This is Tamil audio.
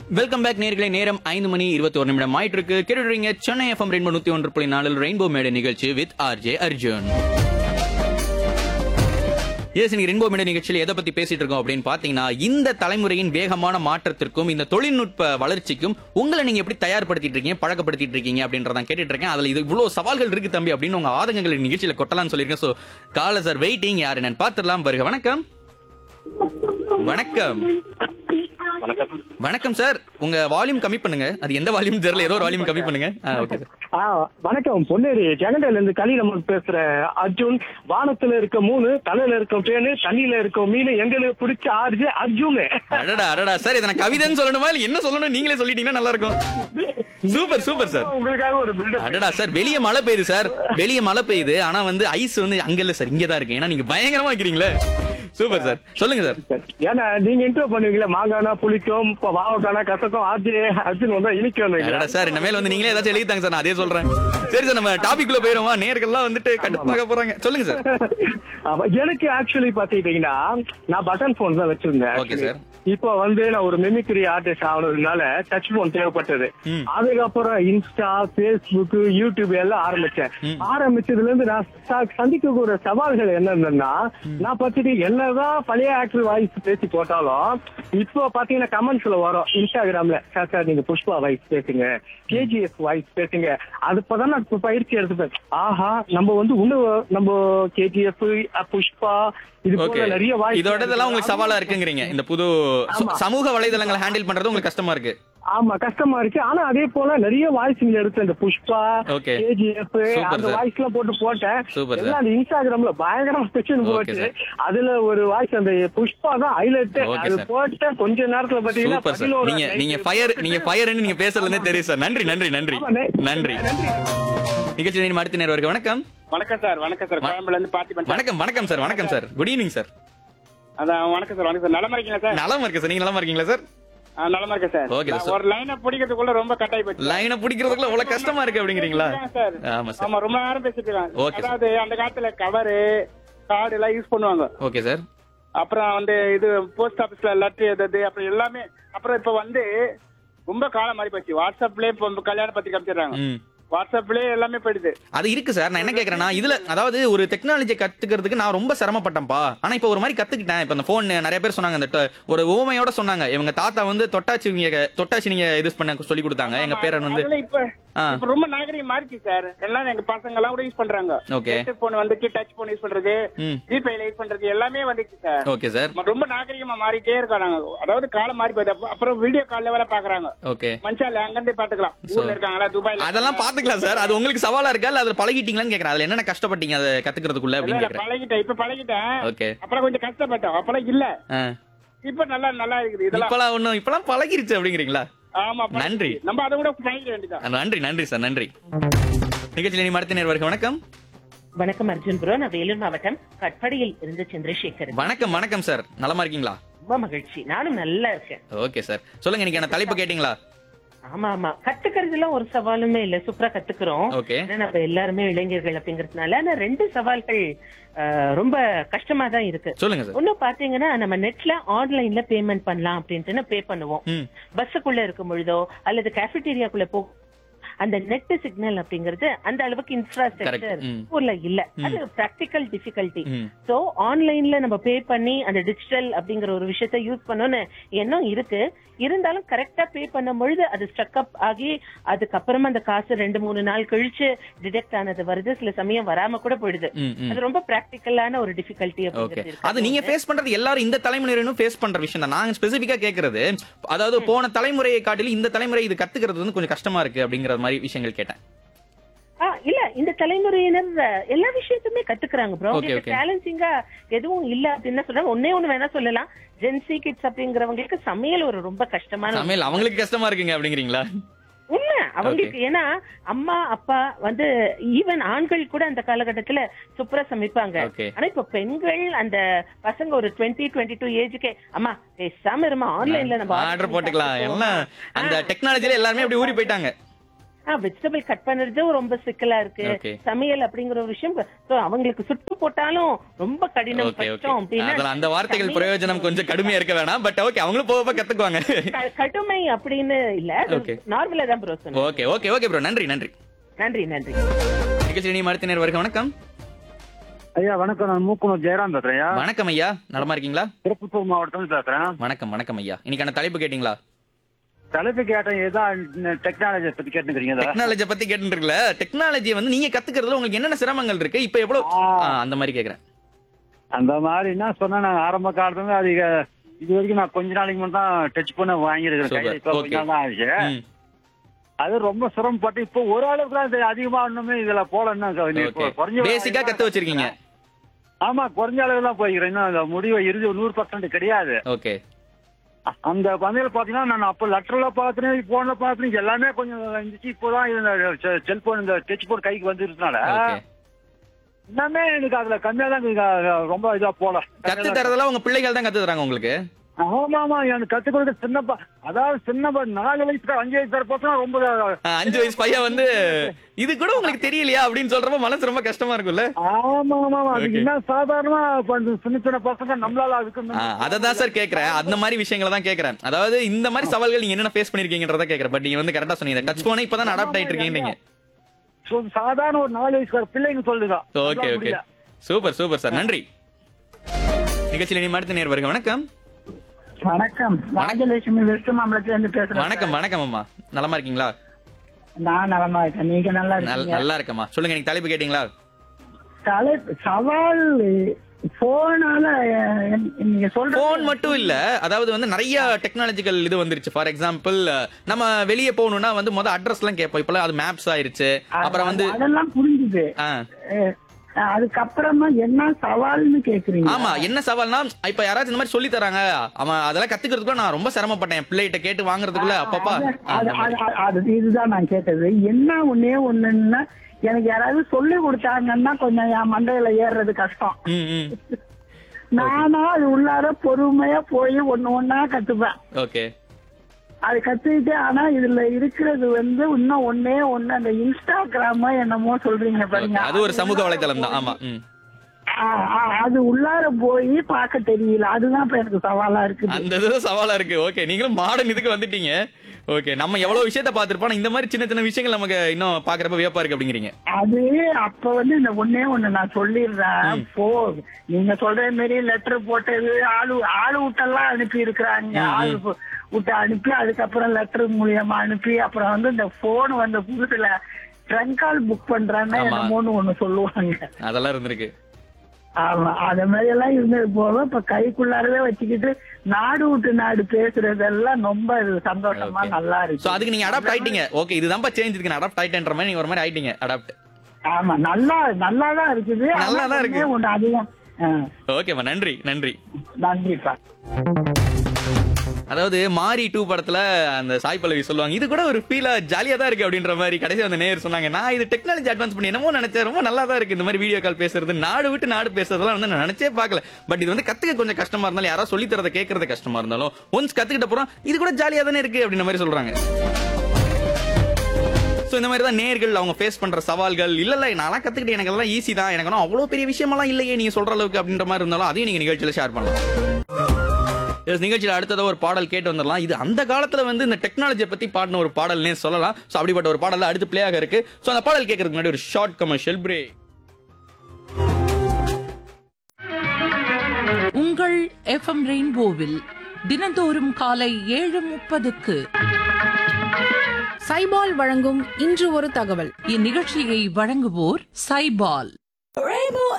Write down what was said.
வெல்கம் பேக் நேர்களை நேரம் ஐந்து மணி இருபத்தி ஒரு நிமிடம் ஆயிட்டு இருக்கு கேட்டுறீங்க சென்னை எஃப்எம் ரெயின்போ நூத்தி ஒன்று புள்ளி நாலில் ரெயின்போ மேடை நிகழ்ச்சி வித் ஆர்ஜே அர்ஜுன் எஸ் இன்னைக்கு ரெயின்போ மேடை நிகழ்ச்சியில் எதை பத்தி பேசிட்டு இருக்கோம் அப்படின்னு பாத்தீங்கன்னா இந்த தலைமுறையின் வேகமான மாற்றத்திற்கும் இந்த தொழில்நுட்ப வளர்ச்சிக்கும் உங்களை நீங்க எப்படி தயார்படுத்திட்டு இருக்கீங்க பழக்கப்படுத்திட்டு இருக்கீங்க அப்படின்றதான் கேட்டுட்டு இருக்கேன் அதுல இது இவ்வளவு சவால்கள் இருக்கு தம்பி அப்படின்னு உங்க ஆதங்கங்களை நிகழ்ச்சியில கொட்டலாம்னு சொல்லியிருக்கேன் சோ கால சார் வெயிட்டிங் யாரு என்னன்னு பாத்துடலாம் வருக வணக்கம் வணக்கம் வணக்கம் வணக்கம் சார் உங்க வால்யூம் கம்மி பண்ணுங்க அது எந்த வால்யூம் தெரியல ஏதோ ஒரு வால்யூம் கம்மி பண்ணுங்க ஓகே சார் ஆ வணக்கம் பொன்னேரி ஜெகண்டையில இருந்து கலிரமன் பேசுற அர்ஜுன் வானத்துல இருக்க மூணு தலையில இருக்க பேனு தண்ணியில இருக்க மீன் எங்களுக்கு பிடிச்ச ஆர்ஜி அர்ஜுன் அடடா அடடா சார் இதை நான் கவிதைன்னு சொல்லணுமா இல்ல என்ன சொல்லணும் நீங்களே சொல்லிட்டீங்கன்னா நல்லா இருக்கும் சூப்பர் சூப்பர் சார் உங்களுக்காக ஒரு பில்டப் அடடா சார் வெளிய மழை பெய்யுது சார் வெளிய மழை பெய்யுது ஆனா வந்து ஐஸ் வந்து அங்க இல்ல சார் இங்க தான் இருக்கு ஏன்னா நீங்க பயங்கரமா வைக்கிறீங்களே சூப்பர் சார் சொல்லுங்க சார் ஏன்னா நீங்க இன்ட்ரோ பண்ணுவீங்களா மாங்கானா புளிக்கும் இப்ப வாவக்கானா கசக்கும் ஆர்ஜி அர்ஜுன் வந்தா இனிக்கும் அடடா சார் இனிமேல் வந்து நீங்களே ஏதாச்சும் எழுதித்தாங்க சார் நான் அதே சொல்றேன் சரி சார் நம்ம டாபிக் குள்ள போயிருவோமா நேர்கள்லாம் வந்துட்டு கடுப்பாக போறாங்க சொல்லுங்க சார் ஆமா, எனக்கு ஆக்சுவலி பாத்துக்கிட்டீங்கன்னா நான் பட்டன் போன் தான் வச்சிருந்தேன் Okay, actually. sir. இப்போ வந்து நான் ஒரு மிமிக்ரி ஆர்டிஸ்ட் ஆனதுனால டச் போன் தேவைப்பட்டது ம். அதுக்கப்புறம் இன்ஸ்டா பேஸ்புக் யூடியூப் எல்லாம் ஆரம்பிச்சேன் ஆரம்பிச்சதுல இருந்து நான் ச- சந்திக்கக்கூடிய சவால்கள் என்னன்னா நான் பார்த்துட்டு என்னதான் பழைய ஆக்டர் வாய்ஸ் பேசி போட்டாலும் இப்போ பாத்தீங்கன்னா கமெண்ட்ஸ்ல வரும் இன்ஸ்டாகிராம்ல சார் சார் நீங்க புஷ்பா வாய்ஸ் பேசுங்க கேஜிஎஃப் வாய்ஸ் பேசுங்க அது இப்பதான் நான் இப்ப பயிற்சி எடுத்துப்பேன் ஆஹா நம்ம வந்து இன்னும் நம்ம கேஜிஎஃப் புஷ்பா இது ஓகே போல நிறைய வாய்ஸ் இதோட இதெல்லாம் உங்களுக்கு சவாலா இருக்குங்கிறீங்க இந்த புது சு- சமூக வலைதளங்களை ஹேண்டில் பண்றது உங்களுக்கு கஷ்டமா இருக்கு ஆமா கஷ்டமா இருக்கு ஆனா அதே போல நிறைய வாய்ஸ்ங்க எடுத்து இந்த புஷ்பா Okay. கேஜிஎஃப் Super, அந்த sir. வாய்ஸ் எல்லாம் போட்டு போட்டேன் Super, sir. எல்லாம் அந்த இன்ஸ்டாகிராம்ல பயங்கரமா ஸ்பெஷல் Okay, போச்சு sir. அதுல ஒரு வாய்ஸ் அந்த புஷ்பா தான் ஹைலைட் Okay, அது sir. போட்ட கொஞ்ச நேரத்துல பாத்தீங்கன்னா சூப்பர் சார் பதினோரு நீங்க night நீங்க ஃபயர் நீங்க ஃபயர்னு நீங்க பேசுறதுல இருந்தே தெரியும் சார் நன்றி நன்றி நன்றி ஆமா, நே- நன்றி நிகழ்ச்சி நேரம் அடுத்த நேரம் வரைக்கும் வணக்கம் வணக்கம் சார் வணக்கம் சார் கோயம்புல இருந்து பாத்தி பண்ண வணக்கம் வணக்கம் சார் வணக்கம் சார் குட் ஈவினிங் சார் அதான் வணக்கம் சார் வணக்கம் சார் நலமா இருக்கீங்களா சார் நலமா இருக்கு சார் நீங்க நலமா இருக்கீங்களா சார் ஆ, நலமா இருக்கேன் சார் Okay, நான் sir. ஒரு லைனை பிடிக்கிறதுக்குள்ள ரொம்ப கட்டாயி போச்சு லைனை பிடிக்கிறதுக்குள்ள அவ்வளவு கஷ்டமா இருக்கு அப்படிங்கிறீங்களா சார் ஆமா சார் ஆமா ரொம்ப நேரம் பேசிட்டு இருக்காங்க Okay, sir. அதாவது அந்த காலத்துல கவரு கார்டு எல்லாம் யூஸ் பண்ணுவாங்க ஓகே சார் அப்புறம் வந்து இது போஸ்ட் ஆபீஸ்ல லெட்டர் எழுதுறது அப்புறம் எல்லாமே அப்புறம் இப்ப வந்து ரொம்ப காலம் மாறி போச்சு வாட்ஸ்அப்லயே இப்ப கல்யாண பத்திரிக்கை அமைச்சிடுறாங்க ம் வாட்ஸ்அப்லயே எல்லாமே போயிடுது அது இருக்கு சார் நான் என்ன கேக்குறேன்னா இதுல அதாவது ஒரு டெக்னாலஜி கத்துக்கிறதுக்கு நான் ரொம்ப சிரமப்பட்டேன்ப்பா ஆனா இப்ப ஒரு மாதிரி கத்துக்கிட்டேன் இப்ப அந்த போன் நிறைய பேர் சொன்னாங்க அந்த ட- ஒரு ஓமையோட சொன்னாங்க இவங்க தாத்தா வந்து தொட்டாச்சி நீங்க தொட்டாச்சி நீங்க இது பண்ண சொல்லி கொடுத்தாங்க எங்க பேரன் வந்து அதெல்லாம் இப்ப ஆ. இப்ப ரொம்ப நாகரிகம் மாறிச்சு சார் எல்லாம் எங்க பசங்க எல்லாம் கூட யூஸ் பண்றாங்க Okay. போன் வந்துச்சு டச் போன் யூஸ் பண்றது ம் ஜிபேல யூஸ் பண்றது எல்லாமே வந்துச்சு சார் ஓகே சார் ம- ரொம்ப நாகரிகமா மாறிட்டே இருக்காங்க அதாவது காலம் மாறி போகுது அப்ப- அப்புறம் வீடியோ கால்ல வேற பாக்குறாங்க ஓகே மனுஷால அங்க இருந்தே பாத்துக்கலாம் ஊர்ல இருக்காங்களா துபாய்ல அதெல்லாம் பாத்துக்கலாம் சார் அது உங்களுக்கு சவாலா இருக்கா இல்ல அதுல பழகிட்டீங்களான்னு கேக்குறேன் அதுல என்னென்ன கஷ்டப்பட்டீங்க அதை கத்துக்கிறதுக்குள்ள அப்படின்னு இல்ல, கேக்குறேன் பழகிட்டேன் இப்ப பழகிட்டேன் ஓகே அப்புறம் கொஞ்சம் கஷ்டப்பட்டோம் அப்புறம் இல்ல இப்ப நல்லா நல்லா இருக்குது இதெல்லாம் இப்பலாம் ஒண்ணும் இப்பலாம் பழகிருச்சு அப்படிங்கிறீங்களா ஆமா பழகிடுச்சு. நன்றி. நம்ம அதை கூட பழகிட வேண்டியதான் நன்றி நன்றி சார் நன்றி நிகழ்ச்சியில் நீ மடுத்த நேர்வருக்கு வணக்கம் வணக்கம் அர்ஜுன் ப்ரோ நான் வேலூர் மாவட்டம் கட்படியில் இருந்து சந்திரசேகர் வணக்கம் வணக்கம் சார் நலமா இருக்கீங்களா ரொம்ப மகிழ்ச்சி நானும் நல்லா இருக்கேன் ஓகே சார் சொல்லுங்க இன்னைக்கு என்ன தலைப்பு கேட்டீங்களா ஆமா ஆமா கத்துக்கிறதுலாம் ஒரு சவாலுமே இல்ல சூப்பரா கத்துக்கிறோம் ஓகே ஏன்னா நம்ம எல்லாருமே இளைஞர்கள் அப்படிங்கறதுனால ஆனா ரெண்டு சவால்கள் ஆஹ், ரொம்ப கஷ்டமா தான் இருக்கு சொல்லுங்க சார் ஒண்ணு பாத்தீங்கன்னா நம்ம நெட்ல ஆன்லைன்ல பேமெண்ட் பண்ணலாம் அப்படின்ட்டு பே பண்ணுவோம் ம் பஸ்ஸுக்குள்ள இருக்கும் பொழுதோ அல்லது கேஃபிடீரியாக்குள்ள போ அந்த நெட் சிக்னல் அப்படிங்கிறது அந்த அளவுக்கு இன்ஃப்ராஸ்ட்ரக்சர் Correct. ம். ஊர்ல இல்ல அது பிராக்டிக்கல் டிஃபிகல்ட்டி ம் சோ ஆன்லைன்ல நம்ம பே பண்ணி அந்த டிஜிட்டல் அப்படிங்கிற ஒரு விஷயத்த யூஸ் பண்ணணும்னு எண்ணம் இருக்கு இருந்தாலும் கரெக்டா பே பண்ணும் பொழுது அது ஸ்டக் அப் ஆகி அதுக்கப்புறமா அந்த காசு ரெண்டு மூணு நாள் கழிச்சு டிடெக்ட் ஆனது வருது சில சமயம் வராம கூட போயிடுது ம் ம் அது ரொம்ப பிராக்டிக்கலான ஒரு டிஃபிகல்ட்டி ஓகே அப்படிங்கிறது இருக்கு அது நீங்க ஃபேஸ் பண்றது எல்லாரும் இந்த தலைமுறையினரும் ஃபேஸ் பண்ற விஷயம் தான் நாங்க ஸ்பெசிபிக்கா கேக்குறது அதாவது போன தலைமுறையை காட்டிலும் இந்த தலைமுறை இது கத்துக்கிறது வந்து கொஞ்சம் கஷ்டமா இருக்கு அப்படிங்கிற மாதிரி விஷயங்கள் கேட்டேன் ஆ, இல்ல இந்த தலைமுறையினர் அஹ், எல்லா விஷயத்தையுமே கத்துக்கிறாங்க ப்ரோ Okay, okay. சேலஞ்சிங்கா எதுவும் இல்ல அப்படின்னு சொல்றாங்க ஒன்னே ஒண்ணு வேணா சொல்லலாம் ஜென்சி கிட்ஸ் அப்படிங்கிறவங்களுக்கு சமையல் ஒரு ரொம்ப கஷ்டமான ஒரு சமையல் அவங்களுக்கு கஷ்டமா இருக்குங்க அப்படிங்கிறீங்களா உண்மை அவங்களுக்கு ஏன்னா அம்மா அப்பா வந்து ஈவன் ஆண்கள் கூட அந்த காலகட்டத்துல சூப்பரா சமைப்பாங்க Okay. ஆனா இப்ப பெண்கள் அந்த பசங்க ஒரு டுவெண்ட்டி டுவெண்ட்டி டூ ஏஜுக்கே அம்மா பேசாம இருமா ஆன்லைன்ல நம்ம ஆர்டர் போட்டுக்கலாம் எல்லாம் அந்த டெக்னாலஜில எல்லாருமே அப்படி ஊறி போயிட்டாங்க வெஜிடபிள் கட் பண்றது ரொம்ப சிக்கலா இருக்கு Okay. சமையல் அப்படிங்கிற ஒரு விஷயம் so அவங்களுக்கு சுட்டு போட்டாலும் ரொம்ப கடினம் ஓகே ஓகே கஷ்டம் அப்படின்னா அதுல அந்த வார்த்தைகள் சமையல் பிரயோஜனம் கொஞ்சம் கடுமையா இருக்க வேணாம் பட் ஓகே அவங்களும் போக போக கத்துக்குவாங்க க- கடுமை அப்படின்னு இல்ல Okay. நார்மலா தான் ப்ரோ சொன்னேன் ஓகே ஓகே ஓகே ப்ரோ நன்றி நன்றி நன்றி நன்றி நிகழ்ச்சி நீ மருத்துவர் வருக வணக்கம் ஐயா வணக்கம் நான் மூக்குனூர் ஜெயராம் பேசுறேன் வணக்கம் ஐயா நலமா இருக்கீங்களா திருப்பத்தூர் மாவட்டத்தில் பேசுறேன் வணக்கம் வணக்கம் ஐயா இன்னைக்கான தலைப்பு கேட்டீங்களா தலைப்பு கேட்டேன் ஏதான் டெக்னாலஜி பத்தி கேட்டுக்கிறீங்க டெக்னாலஜி பத்தி கேட்டு இருக்குல்ல டெக்னாலஜி வந்து நீங்க கத்துக்கிறதுல உங்களுக்கு என்னென்ன சிரமங்கள் இருக்கு இப்ப எவ்வளவு ஆ, அந்த மாதிரி கேக்குறேன் அந்த மாதிரி என்ன சொன்னா நான் ஆரம்ப காலத்துல இருந்து அது இக- இது வரைக்கும் நான் கொஞ்ச நாளைக்கு முன்னாடி தான் டச் பண்ண வாங்கியிருக்கேன் Super. கையில இப்ப கொஞ்ச Okay. நாள் தான் ஆச்சு ம், அது ரொம்ப சிரமப்பட்டு இப்போ ஒரு அளவுக்கு தான் இது அதிகமா இன்னுமே இதுல போல இன்னும் இப்போ ஓகே குறைஞ்ச பேசிக்கா கத்து வச்சிருக்கீங்க ஆமா குறைஞ்ச அளவு தான் போய்க்கிறேன் இன்னும் அந்த முடிவு இறுதி நூறு பர்சன்ட் கிடையாது ஓகே அந்த பந்தயில பாத்தீங்கன்னா நான் அப்ப லெட்டர்ல பாத்துனேன் போன்ல பாத்துனேன் எல்லாமே கொஞ்சம் இருந்துச்சு இப்போதான் இந்த செல்போன் இந்த டச் போன் கைக்கு வந்துருக்கனால ஓகே எல்லாமே எனக்கு அதுல கம்மியா தான் இருக்கு, ரொம்ப இதா போல கத்து தரதெல்லாம் உங்க பிள்ளைகள் தான் கத்து தராங்க உங்களுக்கு ஆமா ஆமா எனக்கு கத்து கொடுக்க சின்னப்பா அதாவது சின்னப்பா நாலு வயசுக்கு அஞ்சு வயசு தர பார்த்தா ரொம்ப ஆ, அஞ்சு வயசு பையன் வந்து இது கூட உங்களுக்கு தெரியலையா அப்படின்னு சொல்றப்ப மனசு ரொம்ப கஷ்டமா இருக்கும்ல ஆமா ஆமா ஆமா அது Okay. என்ன சாதாரணமா இப்ப இந்த சின்ன சின்ன பசங்க நம்மளால அதுக்கு அதை தான் சார் கேக்குறேன் அந்த மாதிரி விஷயங்களை தான் கேக்குறேன் அதாவது இந்த மாதிரி சவால்கள் நீங்க என்னென்ன ஃபேஸ் பண்ணிருக்கீங்கன்றத கேக்குறேன் பட் நீங்க வந்து கரெக்டா சொன்னீங்க டச் போனே இப்பதான் அடாப்ட் ஆயிட்டு இருக்கீங்க So, சாதாரண ஒரு நாலு வயசுக்கார பிள்ளைங்க சொல்லுங்க okay okay super super sir நன்றி நிகழ்ச்சியில் நீ மடுத்த நேர் வருக வணக்கம் வணக்கம் ராஜலட்சுமி வெஸ்ட் மாம்பலத்துல இருந்து பேசுறேன் வணக்கம் வணக்கம் அம்மா நலமா இருக்கீங்களா நான் நலமா இருக்கேன் நீங்க நல்லா நல்- இருக்கீங்க நல்லா இருக்கம்மா சொல்லுங்க நீங்க தலைப்பு கேட்டீங்களா தலைப்பு சவால் போனால நீங்க சொல்ற போன் மட்டும் இல்ல அதாவது வந்து நிறைய டெக்னாலஜிக்கல் இது வந்துருச்சு ஃபார் எக்ஸாம்பிள் நம்ம வெளியே போகணும்னா வந்து முத அட்ரஸ் எல்லாம் கேட்போம் இப்பெல்லாம் அது மேப்ஸ் ஆயிருச்சு அப்புறம் வந்து அதெல்லாம் புரிஞ்சுது ஆ, அஹ், அதுக்கப்புறமா என்ன சவால்னு கேக்குறீங்க ஆமா என்ன சவால்னா இப்ப யாராச்சும் இந்த மாதிரி சொல்லி தராங்க அவன் அதெல்லாம் கத்துக்கிறதுக்குள்ள நான் ரொம்ப சிரமப்பட்டேன் என் பிள்ளைகிட்ட கேட்டு வாங்குறதுக்குள்ள அப்பப்பா அது- ஆ, அது- அந்த மாதிரி. அது- அது இதுதான் நான் கேட்டது என்ன ஒண்ணே ஒண்ணுன்னா எனக்கு யாராவது சொல்லி கொடுத்தாங்கன்னா கொஞ்சம் என் மண்டையில ஏறுறது கஷ்டம் ம், ம். நானா அது உள்ளார பொறுமையா போய் ஒண்ணு ஒண்ணா கத்துப்பேன் ஓகே அது கத்துக்கிட்டு ஆனா இதுல இருக்கிறது வந்து இன்னும் ஒண்ணே ஒண்ணு அந்த இன்ஸ்டாகிராம என்னமோ சொல்றீங்க பாருங்க அது ஒரு சமூக வலைத்தளம் தான் ஆமா ம். ஆ, ஆ, அது உள்ளார போய் பார்க்க தெரியல அதுதான் இப்ப எனக்கு சவாலா இருக்குது அந்த இது சவாலா இருக்கு ஓகே நீங்களும் மாடர்ன் இதுக்கு வந்துட்டீங்க ஓகே நம்ம எவ்வளவு விஷயத்த பாத்திருப்போம் ஆனா இந்த மாதிரி சின்ன சின்ன விஷயங்கள் நமக்கு இன்னும் பாக்குறப்ப வியப்பா இருக்கு அப்படிங்கிறீங்க அது அப்ப வந்து இந்த ஒண்ணே ஒண்ணு நான் சொல்லிடுறேன் போ நீங்க சொல்ற மாதிரி லெட்டர் போட்டது ஆளு ஆளு விட்டெல்லாம் அனுப்பி இருக்கிறாங்க ஆளு வு- விட்டு அனுப்பி அதுக்கப்புறம் லெட்டர் மூலியமா அனுப்பி அப்புறம் வந்து இந்த போன் வந்த புதுசுல ட்ரங்க் கால் புக் பண்றாங்கன்னா ஆமா. என்னமோன்னு ஒண்ணு சொல்லுவாங்க அதெல்லாம் இருந்திருக்கு ஆமா அத மாதிரி எல்லாம் இருந்தது போக இப்ப கைக்குள்ளாரவே வச்சுக்கிட்டு நாடு விட்டு நாடு பேசுறதெல்லாம் ரொம்ப இது சந்தோஷமா Okay. நல்லா சோ இருக்கு அதுக்கு நீங்க அடாப்ட் ஆயிட்டீங்க ஓகே இதுதான்ப்பா சேஞ்ச் இருக்கு நான் அடாப்ட் ஆயிட்டேன்ற மாதிரி நீங்க ஒரு மாதிரி ஆயிட்டீங்க அடாப்ட் ஆமா நல்லா நல்லாதான் இருக்குது ஆனா நல்லாதான் இருக்கு. ஒண்ணே ஒண்ணு அதிகம் ஆ, ஓகேம்மா நன்றி நன்றி நன்றிப்பா அதாவது மாரி டூ படத்துல அந்த சாய் பல்லவி சொல்லுவாங்க இது கூட ஒரு ஃபீலா ஜாலியா தான் இருக்கு அப்படின்ற மாதிரி கடைசி அந்த நேர் சொன்னாங்க நான் இது டெக்னாலஜி அட்வான்ஸ் பண்ணி என்னமோ நினைச்சேன் ரொம்ப நல்லா தான் இருக்கு இந்த மாதிரி வீடியோ கால் பேசுறது நாடு விட்டு நாடு பேசுறதெல்லாம் வந்து நான் நினைச்சே பார்க்கல பட் இது வந்து கத்துக்க கொஞ்சம் கஷ்டமா இருந்தாலும் யாராவது சொல்லி தரத கேட்கறது கஷ்டமா இருந்தாலும் ஒன்ஸ் கத்துக்கிட்ட அப்புறம் இது கூட ஜாலியா தானே இருக்கு அப்படின்ற மாதிரி சொல்றாங்க சோ இந்த மாதிரி தான் நேர்கள் அவங்க ஃபேஸ் பண்ற சவால்கள் இல்ல இல்ல நான் கத்துக்கிட்டு எனக்கு எல்லாம் ஈஸி தான் எனக்கு ஒன்றும் அவ்வளவு பெரிய விஷயமெல்லாம் இல்லையே நீங்க சொல்ற அளவுக்கு அப்படின்ற மாதிரி இருந்தாலும் அதையும் நீங்க நிகழ்ச்சியில ஷேர் பண்ணலாம் Yes, நிகழ்ச்சியில அடுத்ததா ஒரு பாடல் கேட்டு வந்துடலாம் இது அந்த காலத்துல வந்து இந்த டெக்னாலஜியை பத்தி பாடின ஒரு பாடல்னே சொல்லலாம் சோ அப்படிப்பட்ட ஒரு பாடல் அடுத்து பிளே ஆக இருக்கு சோ அந்த பாடல் கேட்கறதுக்கு முன்னாடி ஒரு ஷார்ட் கமர்ஷியல் பிரேக் உங்கள் எஃப்எம் ரெயின்போவில் தினந்தோறும் காலை ஏழு முப்பதுக்கு சைபால் வழங்கும் இன்று ஒரு தகவல் இந்நிகழ்ச்சியை வழங்குவோர் சைபால்